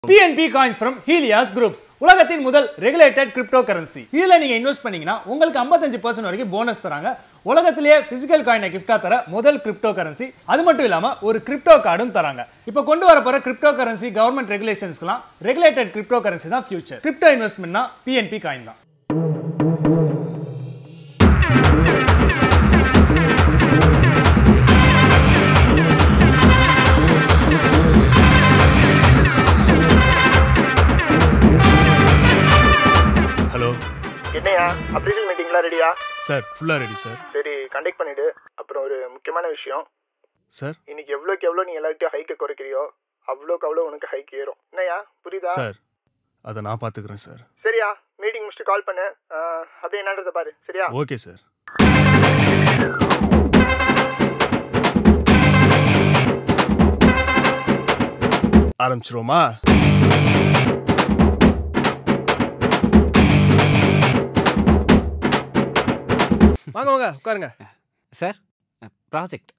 PNB coins from Helios groups உலகத்தின் முதல் regulated crypto currency இதுல நீங்க இன்வெஸ்ட் பண்ணீங்கன்னா உங்களுக்கு 55% பர்சன்ட் வரைக்கும் போனஸ் தராங்க உலகத்திலேயே பிசிக்கல் காயினை கிஃப்டா தர முதல் கிரிப்டோ கரன்சி அது மட்டும் இல்லாம ஒரு கிரிப்டோ கார்டும் தராங்க இப்போ கொண்டு வர போற கிரிப்டோ கரன்சி கவர்மெண்ட் ரெகுலேஷன்ஸ்க்குலாம் ரெகுலேட்டட் கிரிப்டோ கரன்சி தான் ஃபியூச்சர் கிரிப்டோ இன்வெஸ்ட்மெண்ட்னா பிஎன்பி காயின் தான் ஹலோ என்னையா அப்ரிசல் மீட்டிங்லாம் ரெடியா சார் ஃபுல்லாக ரெடி சார் சரி கண்டக்ட் பண்ணிடு அப்புறம் ஒரு முக்கியமான விஷயம் சார் இன்னைக்கு எவ்வளோக்கு எவ்வளோ நீ எல்லார்ட்டையும் ஹைக்கை குறைக்கிறியோ அவ்வளோக்கு அவ்வளோ உனக்கு ஹைக் ஏறும் என்னையா புரியுதா சார் அதை நான் பார்த்துக்கிறேன் சார் சரியா மீட்டிங் முடிச்சுட்டு கால் பண்ணு ஆஹ், அப்படியே என்னன்றதை பாரு சரியா ஓகே சார் ஆரம்பிச்சிருவோமா வாங்க வாங்க உட்காருங்க சார் ப்ராஜெக்ட்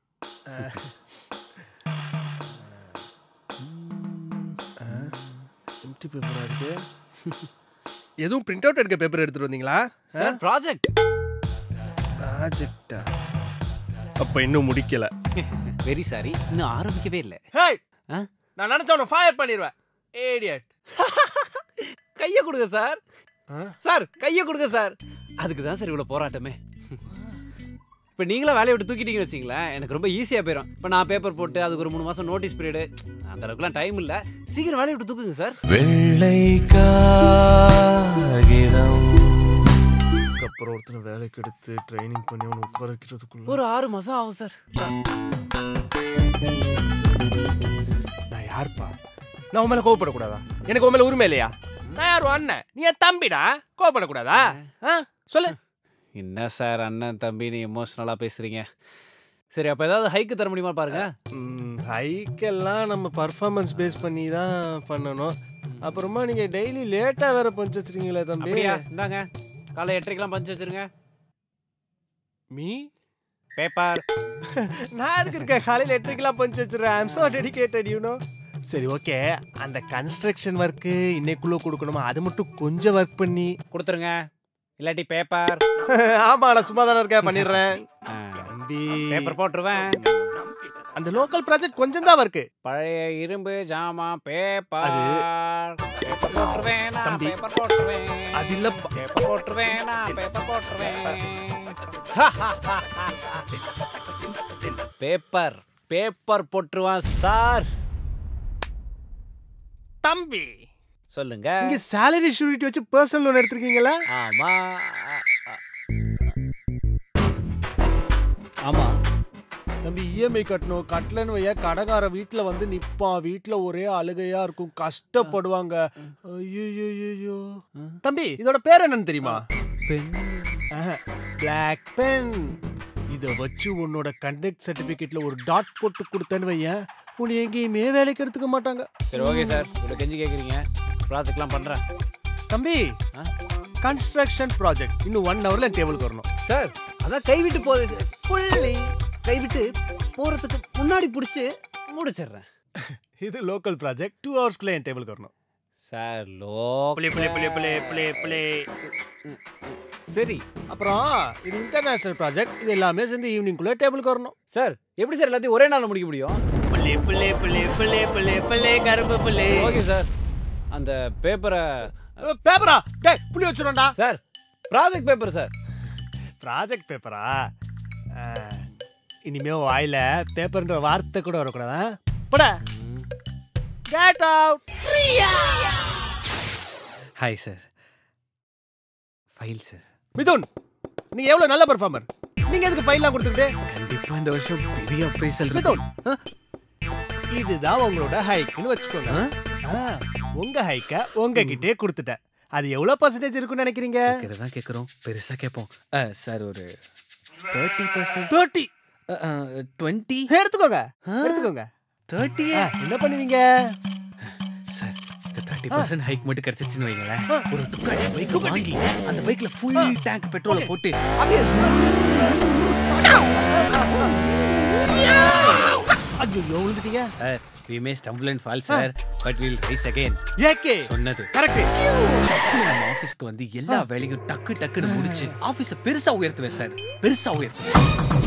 எம்டி பேப்பரா இருக்கு எதுவும் பிரிண்ட் அவுட் எடுக்க பேப்பர் எடுத்துட்டு வந்தீங்களா சார் ப்ராஜெக்ட் ப்ராஜெக்டா அப்ப இன்னும் முடிக்கல வெரி சாரி இன்னும் ஆரம்பிக்கவே இல்லை ஹேய் ஆ? நான் நினைச்ச உன்னை ஃபயர் பண்ணிடுவேன் ஏடியட் கையை கொடுங்க சார் சார் கையை கொடுங்க சார் அதுக்கு தான் சார் இவ்வளோ போராட்டமே இப்போ நீங்களா வேலையை விட்டு தூக்கிட்டீங்கன்னு வச்சிங்களேன் எனக்கு ரொம்ப ஈஸியாக போயிடும் இப்போ நான் பேப்பர் போட்டு அதுக்கு ஒரு மூணு மாதம் நோட்டீஸ் பீரியடு அந்த அளவுக்குலாம் டைம் இல்லை சீக்கிரம் வேலையை விட்டு தூக்குங்க சார் வெள்ளை காகிதம் அப்புறம் ஒருத்தனை வேலைக்கு எடுத்து ட்ரைனிங் பண்ணி அவனை உட்கார வைக்கிறதுக்குள்ள ஒரு ஆறு மாதம் ஆகும் சார் நான் யார்ப்பா நான் உன் மேல கோவப்படக்கூடாதா எனக்கு உன் மேல உரிமை இல்லையா நான் யார் உன் அண்ணன் நீ என் தம்பிடா கோவப்படக்கூடாதா ஆ? சொல்லு என்ன சார் அண்ணன் தம்பி நீ எமோஷ்னலாக பேசுகிறீங்க சரி அப்போ ஏதாவது ஹைக்கு தர முடியுமா பாருங்க ஹைக்கெல்லாம் நம்ம பர்ஃபார்மன்ஸ் பேஸ் பண்ணி தான் பண்ணணும் அப்புறமா நீங்க டெய்லி லேட்டா வேற பஞ்சு வச்சிருக்கீங்களே தம்பி அப்படியா இந்தாங்க காலை எட்டரைக்கெல்லாம் பஞ்சு வச்சிருங்க மீ பேப்பர் நான் அதுக்கு இருக்க காலையில் எட்டரைக்கெல்லாம் பஞ்சு வச்சிடுறேன் I'm so dedicated you know சரி ஓகே அந்த கன்ஸ்ட்ரக்ஷன் ஒர்க்கு இன்னைக்குள்ள கொடுக்கணுமா அது மட்டும் கொஞ்சம் ஒர்க் பண்ணி கொடுத்துருங்க இல்லாட்டி பேப்பர் ஆமா நான் சும்மா தானே இருக்கேன் பண்ணிடுறேன் தம்பி பேப்பர் போட்டுருவேன் அந்த லோக்கல் ப்ராஜெக்ட் கொஞ்சம் தான் ஒர்க்கு பழைய இரும்பு ஜாமா பேப்பர் அது- பேப்பர் போட்டுருவேன் நான் தம்பி. பேப்பர் போட்டுருவேன் அது இல்லப்பா பேப்பர் போட்டுருவேன் நான் பேப்பர் போட்டுருவேன் பேப்பர் பேப்பர் போட்டுருவான் சார் தம்பி சொல்லுங்க இங்க சேலரி ஷூரிட்டி வச்சு பர்சனல் லோன் எடுத்திருக்கீங்களா ஆமா ஆமா தம்பி இஎம்ஐ கட்டணும் கட்டலன்னு வைய கடைக்கார வீட்ல வந்து நிப்பான் வீட்ல ஒரே அழுகையா இருக்கும் கஷ்டப்படுவாங்க ஐயோ தம்பி இதோட பேர் என்னன்னு தெரியுமா பெண் பிளாக் பென் இத வச்சு உன்னோட கண்டக்ட் சர்டிபிகேட்ல ஒரு டாட் போட்டு கொடுத்தேன்னு வையேன் உன்னை எங்கேயுமே வேலைக்கு எடுத்துக்க மாட்டாங்க சரி ஓகே சார் இவ்வளோ கெஞ்சி கேட்குறீங்க ப்ராஜெக்ட்லாம் பண்ணுறேன் தம்பி ஆ? கன்ஸ்ட்ரக்ஷன் ப்ராஜெக்ட் இன்னும் ஒன் ஹவர்ல டேபிளுக்கு வரணும் சார் அதான் கைவிட்டு போகுது புள்ளி கைவிட்டு போகிறதுக்கு முன்னாடி பிடிச்சி முடிச்சிடுறேன் இது லோக்கல் ப்ராஜெக்ட் டூ ஹவர்ஸ்க்குள்ள என் டேபிளுக்கு வரணும் சார் லோ play play play play play play சரி அப்புறம் இது இன்டர்நேஷனல் ப்ராஜெக்ட் இது எல்லாமே சேர்ந்து ஈவினிங்குள்ள டேபிளுக்கு வரணும் சார் எப்படி சார் எல்லாத்தையும் ஒரே நாளில் முடிக்க முடியும் பிள்ளை பிள்ளை பிள்ளை பிள்ளை பிள்ளை பிள்ளை கருப்பு பிள்ளை ஓகே சார் அந்த பேப்பரை பேப்பரா டேய் புள்ளி வச்சிரோம்டா sir project paper sir project பேப்பரா இனிமே உன் வாயில பேப்பர்ன்ற வார்த்தை கூட வரக்கூடாதா பட get out hi sir file sir Mithun நீங்க எவ்வளவு நல்ல பெர்ஃபார்மர் நீங்க எதுக்கு ஃபைல்லாம் கொடுத்துக்கிட்டு கண்டிப்பா இந்த வருஷம் பெரிய அப்ரைசல் மிதுன் இதுதான் உங்களோட ஹைக்குன்னு வச்சுக்கோங்க ஆ, உங்க ஹைக்க உங்ககிட்டே கொடுத்துட்டேன் அது எவ்வளவு பர்சன்டேஜ் இருக்குன்னு நினைக்கிறீங்க தான் கேட்குறோம் பெருசா கேட்போம் சார் ஒரு தேர்ட்டி பர்சன்ட் தேர்ட்டி டுவெண்ட்டி எடுத்துக்கோங்க எடுத்துக்கோங்க தேர்ட்டி ஆ, என்ன பண்ணுவீங்க சார் இந்த தேர்ட்டி பர்சன்ட் ஹைக் மட்டும் கிடைச்சிச்சுன்னு வைங்களேன் ஒரு துக்காடி பைக் வாங்கி அந்த பைக்ல ஃபுல் டேங்க் பெட்ரோலை போட்டு அப்படியே ஐயோ விழுந்துட்டீங்க sir we may stumble and fall sir but we'll rise again AK சொன்னது கரெக்ட் டக்குனு நம்ம ஆபீஸ்க்கு வந்து எல்லா வேலையும் டக்கு டக்குன்னு முடிச்சு ஆபீஸ பெருசா உயர்த்துவேன் சார் பெருசா உயர்த்துவேன்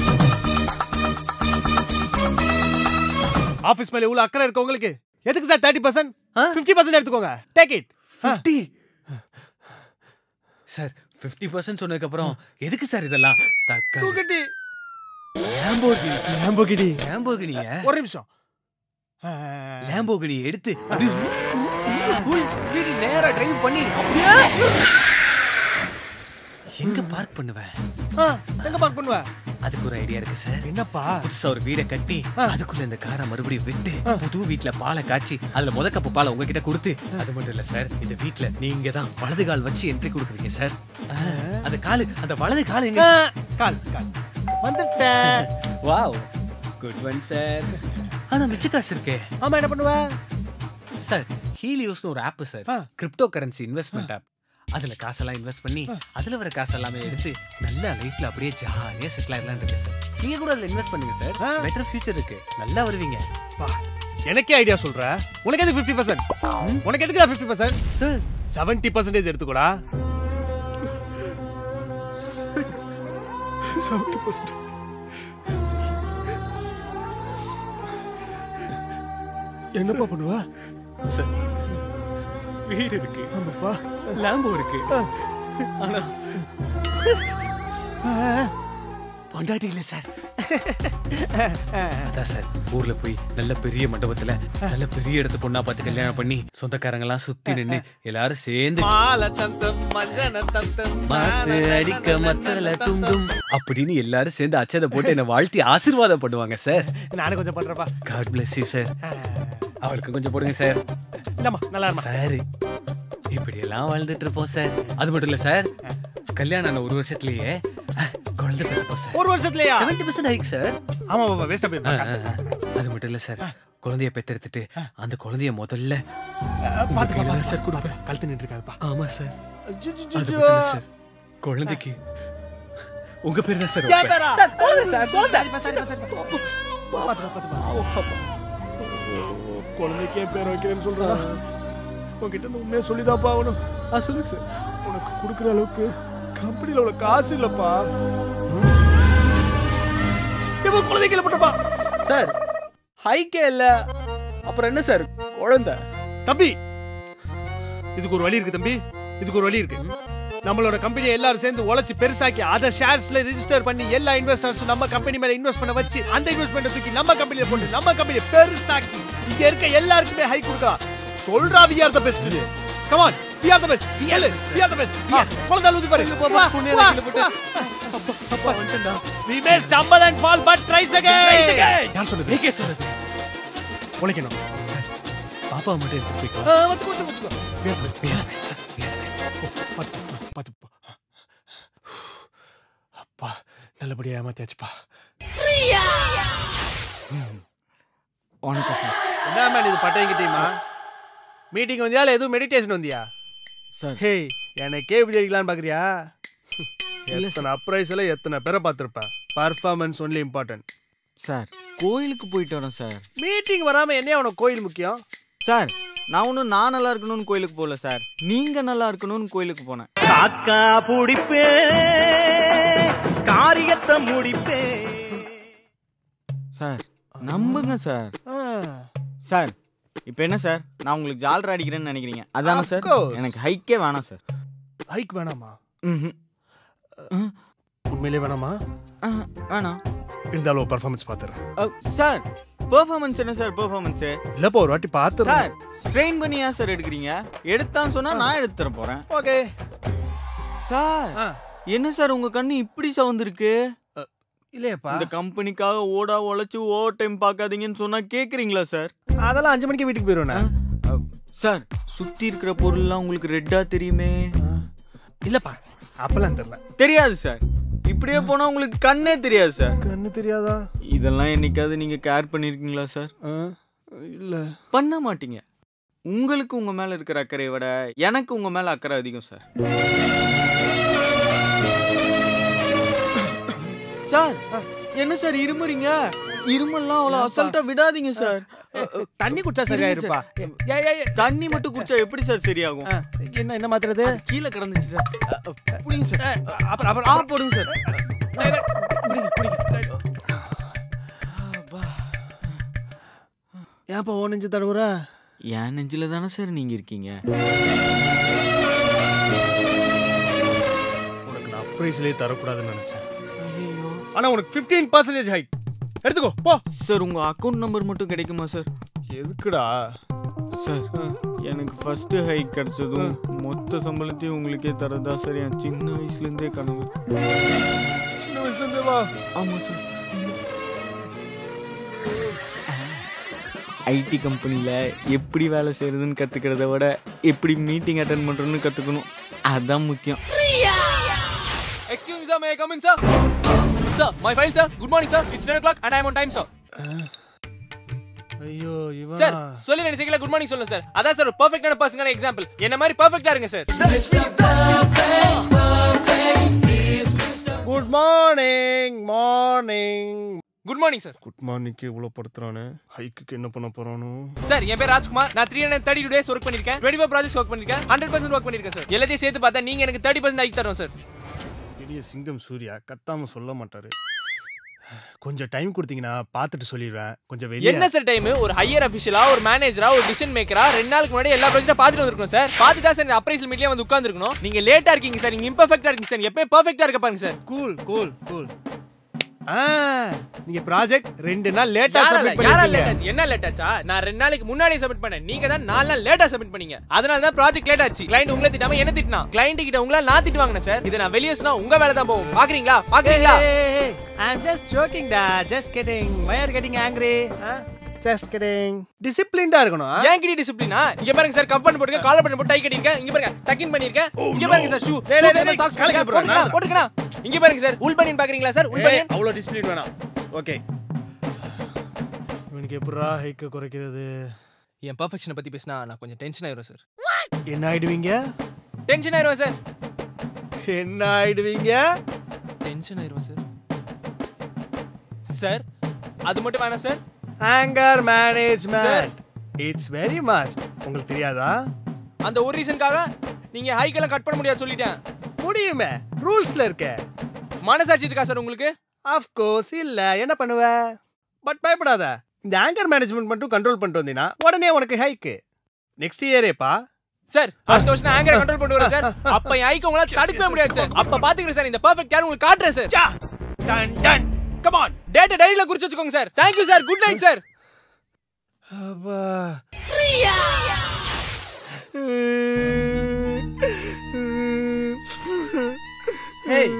ஆபீஸ் மேல இவ்வளவு அக்கறை இருக்கு உங்களுக்கு எதுக்கு சார் தேர்ட்டி பர்சன்ட் ஆ? ஃபிஃப்டி பர்சன்ட் எடுத்துக்கோங்க take it fifty sir fifty percent சொன்னதுக்கு அப்புறம் எதுக்கு சார் இதெல்லாம் தக்காளி தூக்கட்டி லேம்போகினி லேம்போகிடி லேம்போகினிய ஒரு நிமிஷம் ஆ, லேம்போகினி எடுத்து அப்படியே ஃபுல் ஸ்பீட் நேரா டிரைவ் பண்ணி அப்படியே எங்க பார்க் பண்ணுவேன் ஆ, எங்க பார்க் பண்ணுவ அதுக்கு ஒரு ஐடியா இருக்கு சார் என்னப்பா புதுசா ஒரு வீடை கட்டி அதுக்குள்ள இந்த காரை மறுபடியும் விட்டு புது வீட்ல பாலை காய்ச்சி அதுல முத கப்பு பாலை உங்ககிட்ட கொடுத்து அது மட்டும் இல்ல சார் இந்த வீட்ல நீங்க தான் வலது கால் வச்சு என்ட்ரி கொடுக்குறீங்க சார் ஆ, அந்த காலு அந்த வலது கால் எங்க ஆ, கால் கால் வந்துட்டேன் வாவ் குட் ஒன் சார் ஆனா மிச்ச காசு இருக்கே ஆமா என்ன பண்ணுவ சார் ஹீலியோஸ்னு ஒரு ஆப் சார் ஆ. கிரிப்டோ கரன்சி இன்வெஸ்ட்மெண்ட் ஆப் அதுல காசெல்லாம் இன்வெஸ்ட் பண்ணி அதுல வர காசு எல்லாமே எடுத்து நல்ல லைஃப்ல அப்படியே ஜாலியா செட்டில் ஆயிடலாம் இருக்கு சார் நீங்க கூட அதுல இன்வெஸ்ட் பண்ணுங்க சார் ஆ. பெட்டர் ஃபியூச்சர் இருக்கு நல்லா வருவீங்க பா, எனக்கே ஐடியா சொல்ற உனக்கு எதுக்கு ஃபிஃப்டி பர்சன்ட் உனக்கு எதுக்கு fifty percent sir seventy percentage எடுத்துக்கூடா செவன்டி பர்சன்ட் என்னப்பா பண்ணுவ சார் வீடு இருக்கு ஆமாப்பா லாம்போ இருக்கு ஆனா பொண்டாட்டி இல்ல சார் அதான் சார் ஊர்ல போய் நல்ல பெரிய மண்டபத்துல நல்ல பெரிய இடத்து பொண்ணா பார்த்து கல்யாணம் பண்ணி சொந்தக்காரங்க எல்லாம் சுத்தி நின்னு எல்லாரும் சேர்ந்து மால தந்தம் மஞ்சன தந்தம் மாத்து அடிக்க மத்தல துண்டும் அப்படின்னு எல்லாரும் சேர்ந்து அச்சதை போட்டு என்ன வாழ்த்தி ஆசீர்வாதம் பண்ணுவாங்க சார் நானும் கொஞ்சம் பண்றப்பா காட் bless you சார் அவருக்கு கொஞ்சம் போடுங்க சார் இந்தம்மா நல்லா இருமா சார் இப்படி எல்லாம் வாழ்ந்துட்டு இருப்போம் சார் அது மட்டும் இல்ல சார் கல்யாணம் ஆன ஒரு வருஷத்துலயே அஹ், குழந்தை பிறப்போம் சார் ஒரு வருஷத்துலயா செவன்டி பர்சன்ட் ஆயிருக்கு சார் ஆமா பாப்பா வேஸ்டா போயிருப்பா காசு அது மட்டும் இல்ல சார் குழந்தைய பெத்தெடுத்துட்டு அந்த குழந்தைய முதல்ல பாத்து கையில பாத்து தான் சார் கொடுப்பா கழுத்து நின்று இருக்காதுப்பா ஆமா சார் அது மட்டும் இல்ல சார் குழந்தைக்கு உங்க பேர் தான் சார் என் பேரா? சார் குழந்தை சார் குழந்தை சரிப்பா, சரிப்பா, சரிப்பா. பாத்துப்பா, பாத்துப்பா. குழந்தைக்கே பேர் வைக்கிறேன்னு சொல்றான் உன்கிட்ட இருந்து உண்மையா சொல்லிதாப்பா ஆகணும் ஆ சொல்லுங்க சார் உனக்கு கொடுக்குற அளவுக்கு கம்பெனில உள்ள காசு இல்லப்பா இவன் குழந்தைக்கு போட்டப்பா சார் ஹைக்கே இல்ல அப்புறம் என்ன சார் குழந்தை தம்பி இதுக்கு ஒரு வழி இருக்கு தம்பி இதுக்கு ஒரு வழி இருக்கு நம்மளோட கம்பெனியை எல்லாரும் சேர்ந்து உழைச்சு பெருசாக்கி அதை ஷேர்ஸ்ல ரெஜிஸ்டர் பண்ணி எல்லா இன்வெஸ்டர்ஸும் நம்ம கம்பெனி மேல இன்வெஸ்ட் பண்ண வச்சு அந்த இன்வெஸ்ட்மெண்ட் தூக்கி நம்ம கம்பெனில போட்டு நம்ம கம்பெனியை பெருசாக்கி இங்க இருக்க எல்லாருக்குமே ஹை கொடுக்கா சொல்றா we are the best come on we are the best we are we are the best குழந்தை ஊதி பாரு வா, வா, வா. அப்பா வந்துடா we may stumble and fall but tries again யார் சொன்னது ஏகே சொன்னது உழைக்கணும் சார் பாப்பா மட்டும் எடுத்துட்டு போய்க்கலாம் ஆ, வச்சுக்கோ வச்சுக்கோ வச்சுக்கோ we are the best We are the best. We are the best. பாத்து பாத்து போ. அப்பா நல்லபடியா ஏமாத்தியாச்சுப்பா வணக்கம் சார் என்ன மேன் இது பட்டைங்க டீமா மீட்டிங் வந்தியா இல்ல எதுவும் மெடிடேஷன் வந்தியா சார் ஹே எனக்கே இப்படி அடிக்கலாம்னு பாக்குறியா எத்தனை அப்ரைஸ்ல எத்தனை பேரை பார்த்திருப்பேன் பர்ஃபார்மன்ஸ் ஒன்லி இம்பார்ட்டன்ட் சார் கோயிலுக்கு போயிட்டு வரேன் சார் மீட்டிங் வராம என்ன உனக்கு கோயில் முக்கியம் சார் நான் ஒன்றும் நான் நல்லா இருக்கணும்னு கோயிலுக்கு போகல சார் நீங்க நல்லா இருக்கணும்னு கோயிலுக்கு போனேன் காக்கா புடிப்பே காரியத்தை முடிப்பே சார் நம்புங்க சார் சார் இப்போ என்ன சார் நான் உங்களுக்கு ஜாலரா அடிக்கிறேன்னு நினைக்கிறீங்க அதானே Of சார் course. எனக்கு ஹைக்கே வேணாம் சார் ஹைக் வேணாமா ம்ஹும். உண்மையிலே வேணாமா ஆஹ், வேணாம் இருந்தாலும் பர்ஃபார்மன்ஸ் பாத்துறேன் அஹ், சார் பெர்ஃபார்மன்ஸ் என்ன சார் பெர்ஃபார்மன்ஸு இல்லப்பா ஒரு வாட்டி பாத்துறேன் சார் ஸ்ட்ரெயின் பண்ணி ஏன் சார் எடுக்கிறீங்க எடுத்தான்னு சொன்னா நான் எடுத்து தர போறேன் ஓகே சார் என்ன சார் உங்க கண்ணு இப்படி சவுந்திருக்கு இல்லையப்பா இந்த கம்பெனிக்காக ஓடா உழைச்சு ஓவர் டைம் பார்க்காதீங்கன்னு சொன்னா கேக்குறீங்களா சார் அதெல்லாம் அஞ்சு மணிக்கு வீட்டுக்கு போயிருவேன் அஹ், சார் சுத்தி இருக்கிற பொருள்லாம் உங்களுக்கு ரெட்டா தெரியுமே இல்லப்பா அப்பெல்லாம் தெரியல தெரியாது சார் இப்படியே போனா உங்களுக்கு கண்ணே தெரியாது சார் கண்ணு தெரியாதா இதெல்லாம் என்னைக்காவது நீங்க கேர் பண்ணிருக்கீங்களா சார் இல்ல பண்ண மாட்டீங்க உங்களுக்கு உங்க மேல இருக்கிற அக்கறையை விட எனக்கு உங்க மேல அக்கறை அதிகம் சார் சார் என்ன சார் இருமுறீங்க இருமல்லாம் அவ்வளோ அசால்ட்டா விடாதீங்க சார் தண்ணி குடிச்சா சரியா இருப்பா ஏய், ஏய், ஏய். தண்ணி மட்டும் குடிச்சா எப்படி சார் சரியாகும் ஆ, என்ன என்ன மாத்துறது கீழே கிடந்துச்சு சார் புரியுங்க சார் ஏய், அப்புறம் ஆ அப்புறம் போடுங்க சார் டேய், டேய், குடிங்க, குடிங்க. ஏன்ப்பா ஓ நெஞ்சு தடவுற என் நெஞ்சில தானே சார் நீங்க இருக்கீங்க உனக்கு நான் அப்ரைஸ்லேயே தரக்கூடாதுன்னு நினைச்சேன் ஆனா உனக்கு 15% பர்சன்டேஜ் ஹைக் எடுத்துக்கோ போ சார் உங்க அக்கௌண்ட் நம்பர் மட்டும் கிடைக்குமா சார் எதுக்குடா சார் எனக்கு ஃபர்ஸ்ட் ஹைக் கிடைச்சதும் மொத்த சம்பளத்தையும் உங்களுக்கே தரதா சார் என் சின்ன வயசுல இருந்தே கனவு சின்ன வயசுல இருந்தே வா ஆமா சார் ஐடி கம்பெனியில் எப்படி வேலை செய்யறதுன்னு கற்றுக்கிறத விட எப்படி மீட்டிங் அட்டன் பண்ணுறோன்னு கற்றுக்கணும் அதுதான் முக்கியம் excuse sir may come in sir sir my file sir good morning sir it's 10 o'clock and I am on time sir ஐயோ இவன் சார் சொல்லி ரெண்டு செகண்ட்ல குட் மார்னிங் சொல்லுங்க சார் அதான் சார் ஒரு பெர்ஃபெக்ட்டான பர்சனான எக்ஸாம்பிள் என்ன மாதிரி பெர்ஃபெக்ட்டா இருங்க sir good morning morning good morning sir good மார்னிங்க்கு இவ்வளோ படுத்துறானே ஹைக்குக்கு என்ன பண்ண போறானோ சார் என் பேர் ராஜ்குமார் நான் three hundred thirty two days work பண்ணிருக்கேன் டுவெண்ட்டி ஃபோர் ப்ராஜெக்ட் ஒர்க் பண்ணிருக்கேன் ஹண்ட்ரட் பர்சன்ட் ஒர்க் பண்ணிருக்கேன் சார் எல்லாத்தையும் சேர்த்து பார்த்தா நீங்க எனக்கு தேர்ட்டி பர்சன்ட் ஆகி தரோம் சார் பெரிய சிங்கம் சூர்யா கத்தாம சொல்ல மாட்டாரு கொஞ்சம் டைம் கொடுத்தீங்கன்னா பார்த்துட்டு சொல்லிடுவேன் கொஞ்சம் வெளியே என்ன சார் டைம் ஒரு ஹையர் அபிஷியலா ஒரு மேனேஜரா ஒரு டிசிஷன் மேக்கரா ரெண்டு நாளுக்கு முன்னாடி எல்லா ப்ராஜெக்டும் பார்த்துட்டு வந்திருக்கோம் சார் பார்த்துட்டா சார் அப்ரைசல் மீட்லயே வந்து உட்காந்துருக்கணும் நீங்க லேட்டா இருக்கீங்க சார் நீங்க இம்பர்ஃபெக்ட்டா இருக்கீங்க சார் எப்பயும் பெர்ஃபெக்ட்டா இருக்க பாருங்க சார் கூல் கூல் கூல் ஆ நீங்க ப்ராஜெக்ட் ரெண்டு நாள் லேட்டா யாரால சப்மிட் யாரால பண்ணிருக்கீங்க லேட் ஆச்சு என்ன லேட் ஆச்சா நான் ரெண்டு நாளைக்கு முன்னாடியே சப்மிட் பண்ணேன் நீங்க தான் நாலு நாள் லேட்டா சப்மிட் பண்ணீங்க அதனால தான் ப்ராஜெக்ட் லேட் ஆச்சு கிளைண்ட் உங்களை திட்டாம என்ன திட்டினா கிளைண்ட் கிட்ட உங்களை நான் திட்டு வாங்கினேன் சார் இதை நான் வெளியே சொன்னா உங்க வேலை தான் போகும் பாக்குறீங்களா பாக்குறீங்களா I'm just joking da just kidding why are you getting angry huh? just kidding டிசிப்ளின்டா இருக்கணும் ஆ? ஏன் கிட்ட டிசிப்ளினா இங்க பாருங்க சார் கப் பண்ணி போட்டுங்க காலர் பண்ணி போட்டு டை கட்டிருக்கேன் இங்க பாருங்க டக்கின் பண்ணிருக்கேன் இங்க பாருங்க சார் ஷூ டேய், டேய், டேய், சாக்ஸ் காலுக்கு போட்டுக்கலாம் போடுறா, போட்டுக்கலாம் போட்டுக்கலாம் இங்க பாருங்க சார் உள் பனியன் பாக்குறீங்களா சார் உள் ஏய், பனியன் அவ்வளோ டிசிப்ளின் வேணாம் ஓகே இவனுக்கு எப்படா ஹைக்க குறைக்கிறது என் பர்ஃபெக்ஷனை பத்தி பேசினா நான் கொஞ்சம் டென்ஷன் ஆயிரும் சார் என்ன ஆயிடுவீங்க டென்ஷன் ஆயிரும் சார் என்ன ஆயிடுவீங்க டென்ஷன் ஆயிரும் சார் சார் அது மட்டும் வேணாம் sir anger management it's very must உங்களுக்கு தெரியாதா அந்த ஒரு ரீசனுக்காக நீங்க ஹைக்கெல்லாம் கட் பண்ண முடியாது சொல்லிட்டேன் முடியுமே ரூல்ஸ்ல இருக்க மனசாட்சி இருக்கா சார் உங்களுக்கு ஆஃப் கோர்ஸ் இல்ல என்ன பண்ணுவ பட் பயப்படாத இந்த ஆங்கர் மேனேஜ்மெண்ட் மட்டும் கண்ட்ரோல் பண்ணிட்டு வந்தீங்கன்னா உடனே உனக்கு ஹைக்கு நெக்ஸ்ட் இயரேப்பா சார் அடுத்த வருஷம் நான் ஆங்கர் கண்ட்ரோல் பண்ணிட்டு வரேன் சார் அப்ப என் ஹைக்க உங்களால தடுக்கவே முடியாது சார் அப்ப பாத்துக்கிறேன் சார் இந்த பெர்ஃபெக்ட் யார் உங்களுக்கு காட்டுறேன் sir done done come on data டைரியில குறிச்சு வச்சுக்கோங்க sir thank you sir good night sir அப்பா ஹேய்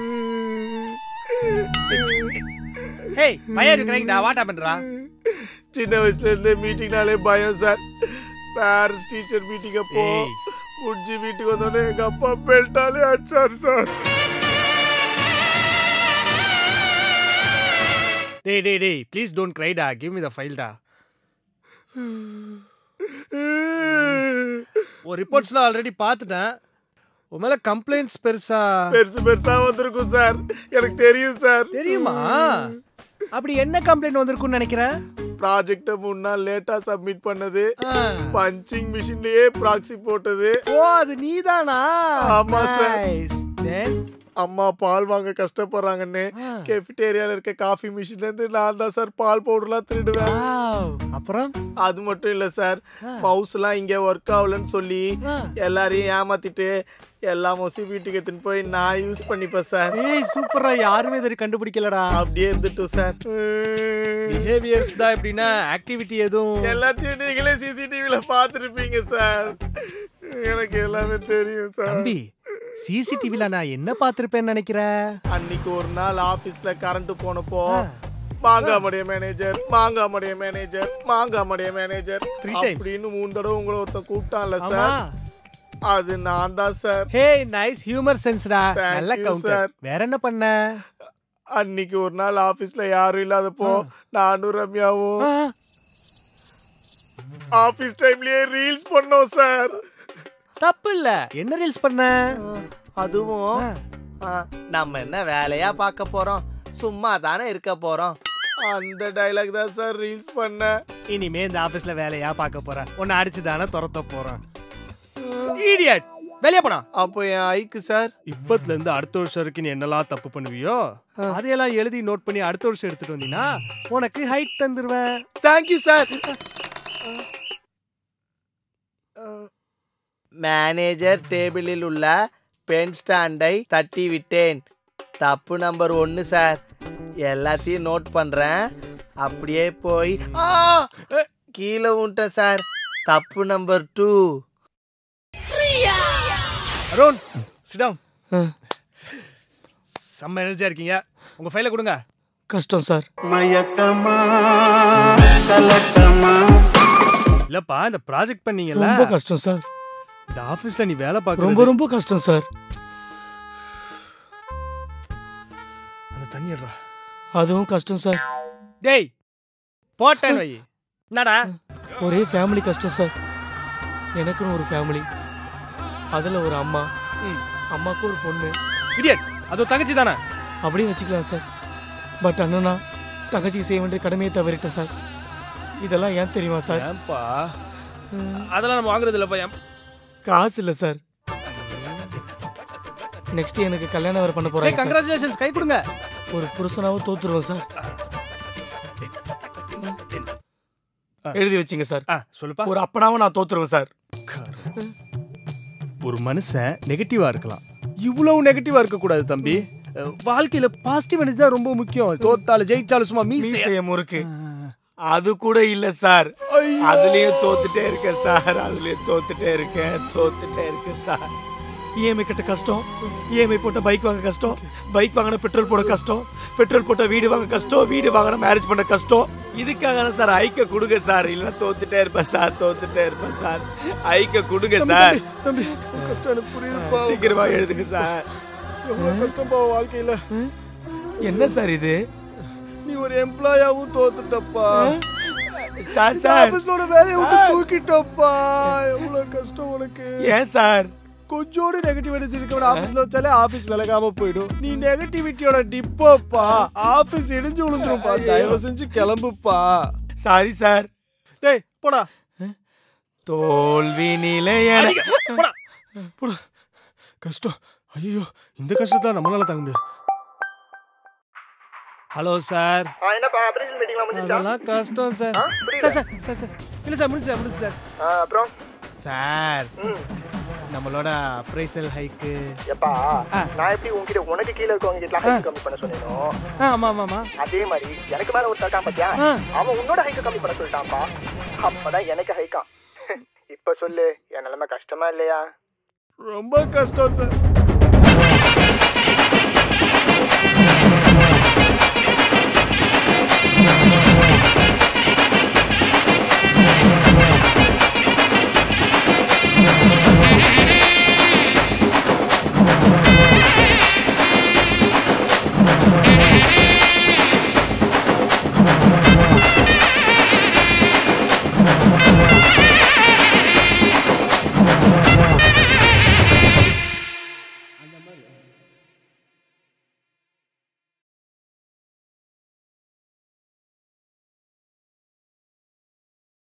ஹேய் பையன் இருக்கிறீங்கடா வாட்டா பண்றா சின்ன வயசுல இருந்தே மீட்டிங்னாலே பயம் சார் பேரண்ட்ஸ் டீச்சர் மீட்டிங் அப்போ ஏய். முடிஞ்சு வீட்டுக்கு வந்தோடனே எங்க அப்பா பெல்ட்டாலே அடிச்சார் சார் டேய் டேய் டேய் ப்ளீஸ் டோன்ட் க்ரைடா கிவ் மீ த ஃபைல்டா ஒரு ரிப்போர்ட்ஸ்லாம் ஆல்ரெடி பார்த்துட்டேன் உன் மேல கம்ப்ளைண்ட்ஸ் பெருசா பெருசு பெருசா வந்திருக்கும் சார் எனக்கு தெரியும் சார் தெரியுமா அப்படி என்ன கம்ப்ளைண்ட் வந்திருக்கும்னு நினைக்கிறேன் ப்ராஜெக்ட மூணு நாள் லேட்டா சப்மிட் பண்ணது ஆ. பஞ்சிங் மிஷின்லயே ப்ராக்ஸி போட்டது ஓ அது நீதானா ஆமா, sir. Nice. Then அம்மா பால் வாங்க கஷ்டப்படுறாங்கன்னு கெஃபிடேரியால இருக்க காஃபி மிஷின்ல இருந்து நான் தான் சார் பால் பவுடர்லாம் திருடுவேன் wow. அப்புறம் அது மட்டும் இல்ல சார் மவுஸ் எல்லாம் இங்க ஒர்க் ஆகலன்னு சொல்லி எல்லாரையும் ஏமாத்திட்டு எல்லா மவுஸையும் வீட்டுக்கு எடுத்துன்னு போய் நான் யூஸ் பண்ணிப்பேன் சார் ஏய் சூப்பரா யாருமே இதை கண்டுபிடிக்கலடா அப்படியே இருந்துட்டோம் சார் பிஹேவியர்ஸ் தான் எப்படின்னா ஆக்டிவிட்டி எதுவும் எல்லாத்தையும் நீங்களே சிசிடிவில பார்த்துருப்பீங்க சார் எனக்கு எல்லாமே தெரியும் சார் தம்பி சிசிடிவில நான் என்ன பார்த்திருப்பேன்னு நினைக்கிற அன்னைக்கு ஒரு நாள் ஆபீஸ்ல கரண்ட் போனப்போ மாங்காமடைய மேனேஜர் மாங்காமடைய மேனேஜர் மாங்காமடைய மேனேஜர் Three times. அப்படின்னு மூணு தடவை உங்களை ஒருத்தன் கூப்பிட்டான்ல ஆமா சார் அது நான் தான் சார் ஹே நைஸ் ஹியூமர் சென்ஸ்டா Thank நல்ல you, கவுண்டர் sir. வேற என்ன பண்ண அன்னைக்கு ஒரு நாள் ஆபீஸ்ல யாரும் இல்லாதப்போ நானும் ரம்யாவும் ஆ, ஆபீஸ் டைம்லயே ரீல்ஸ் பண்ணோம் சார் தப்பு இல்ல என்ன ரீல்ஸ் பண்ண அதுவும் ஆ, நம்ம என்ன வேலையா பார்க்க போறோம் சும்மா தானே இருக்க போறோம் அந்த டைலாக் தான் சார் ரீல்ஸ் பண்ணேன் இனிமே இந்த ஆபீஸ்ல வேலையா பார்க்க போறேன் உன்னை அடிச்சு தானே துரத்த போறேன் இடியட் வெளியே போனா அப்போ என் ஐக்கு சார் இப்பத்துல இருந்து அடுத்த வருஷம் வரைக்கும் நீ என்னெல்லாம் தப்பு பண்ணுவியோ அதையெல்லாம் எழுதி நோட் பண்ணி அடுத்த வருஷம் எடுத்துட்டு வந்தீங்கன்னா உனக்கு ஹைட் தந்துருவேன் தேங்க்யூ சார் மேனேஜர் டேபிளில் உள்ள பென் ஸ்டாண்டை தட்டி விட்டேன் தப்பு நம்பர் ஒன்று சார் எல்லாத்தையும் நோட் பண்ணுறேன் அப்படியே போய் ஆ! அ, கீழே விட்டேன் சார் தப்பு நம்பர் டூ அருண் சிடம் செம்ம எனர்ஜியா இருக்கீங்க உங்க ஃபைலை கொடுங்க கஷ்டம் சார் மயக்கமா கலக்கமா இல்லப்பா இந்த ப்ராஜெக்ட் பண்ணீங்கல்ல ரொம்ப கஷ்டம் சார் இந்த ஆபீஸ்ல நீ வேலை பார்க்க ரொம்ப ரொம்ப கஷ்டம் சார் அந்த தண்ணி எடுறா அதுவும் கஷ்டம் சார் டேய் போட்டேன் வை என்னடா ஒரே ஃபேமிலி கஷ்டம் சார் எனக்குன்னு ஒரு ஃபேமிலி அதில் ஒரு அம்மா ம். அம்மாவுக்கு ஒரு பொண்ணு இடியட் அது ஒரு தங்கச்சி தானே அப்படியே வச்சுக்கலாம் சார் பட் அண்ணனா தங்கச்சிக்கு செய்ய வேண்டிய கடமையை தவறிட்டேன் சார் இதெல்லாம் ஏன் தெரியுமா சார் ஏன்பா அதெல்லாம் நம்ம வாங்குறது இல்லப்பா ஏன் காசு இல்லை சார் நெக்ஸ்ட் எனக்கு கல்யாணம் வேறு பண்ண டேய் போறாங்க சார். கங்க்ராச்சுலேஷன்ஸ் கை கொடுங்க ஒரு புருஷனாவும் தோத்துருவோம் சார் எழுதி வச்சிங்க சார் ஆ சொல்லுப்பா ஒரு அப்பனாவும் நான் தோத்துருவேன் சார் ஒரு மனுஷன் நெகட்டிவா இருக்கலாம் இவ்வளவு நெகட்டிவா இருக்க கூடாது தம்பி அஹ், வாழ்க்கையில பாசிட்டிவ் எனர்ஜி தான் ரொம்ப முக்கியம் தோத்தாலும் ஜெயிச்சாலும் சும்மா மீசை மீசைய முறுக்கு அது கூட இல்ல சார் அதுலயும் தோத்துட்டே இருக்கேன் சார் அதுலயும் தோத்துட்டே இருக்கேன் தோத்துட்டே இருக்கேன் சார் இஎம்ஐ கட்ட கஷ்டம் இஎம்ஐ போட்ட பைக் வாங்க கஷ்டம் பைக் வாங்கின பெட்ரோல் போட கஷ்டம் பெட்ரோல் போட்ட வீடு வாங்க கஷ்டம் வீடு வாங்கின மேரேஜ் பண்ண கஷ்டம் இதுக்காக தான் சார் ஐக்க கொடுங்க சார் இல்ல தோத்துட்டே இருப்பேன் சார் தோத்துட்டே இருப்பேன் சார் ஐக்க கொடுங்க சார் தம்பி உன் கஷ்டம் எனக்கு புரியுதுப்பா சீக்கிரமா எழுதுங்க சார் எவ்வளவு கஷ்டப்பா வாழ்க்கையில என்ன சார் இது நீ ஒரு எம்ப்ளாயாவும் தோத்துட்டப்பா சார் சார் ஆபீஸ்லோட வேலையை விட்டு தூக்கிட்டப்பா எவ்வளவு கஷ்டம் உனக்கு ஏன் சார் கொஞ்சோடு நெகட்டிவ் எனர்ஜி இருக்க ஆபீஸ்ல வச்சாலே ஆபீஸ் விலகாம போயிடும் நீ நெகட்டிவிட்டியோட டிப்போப்பா ஆபீஸ் இடிஞ்சு விழுந்துருப்பா தயவு செஞ்சு கிளம்புப்பா சாரி சார் டேய் போடா தோல்வி நிலையன போடா போடா கஷ்டம் ஐயோ இந்த கஷ்டத்தை நம்மளால தாங்க முடியாது ஹலோ சார் என்னப்பா அப்ரேஷன் மீட்டிங்லாம் அதெல்லாம் கஷ்டம் sir sir sir sir sir இல்லை சார் முடிஞ்சு சார் முடிஞ்சு சார் அப்புறம் சார் நம்மளோட அப்ரைசல் ஹைக்கு எப்பா நான் எப்படி உன்கிட்ட உனக்கு கீழ இருக்கவங்க கிட்ட ஹைக் கம்மி பண்ண சொன்னேனோ ஆ ஆமாம் ஆமாம் ஆமாம் அதே மாதிரி எனக்கு மேல ஒரு இருக்கான் பாத்தியா ஆ. அவன் உன்னோட ஹைக்க கம்மி பண்ண சொல்லிட்டான்ப்பா அப்பதான் எனக்கு ஹைக்கான் இப்ப சொல்லு என் நிலைமை கஷ்டமா இல்லையா ரொம்ப கஷ்டம் சார்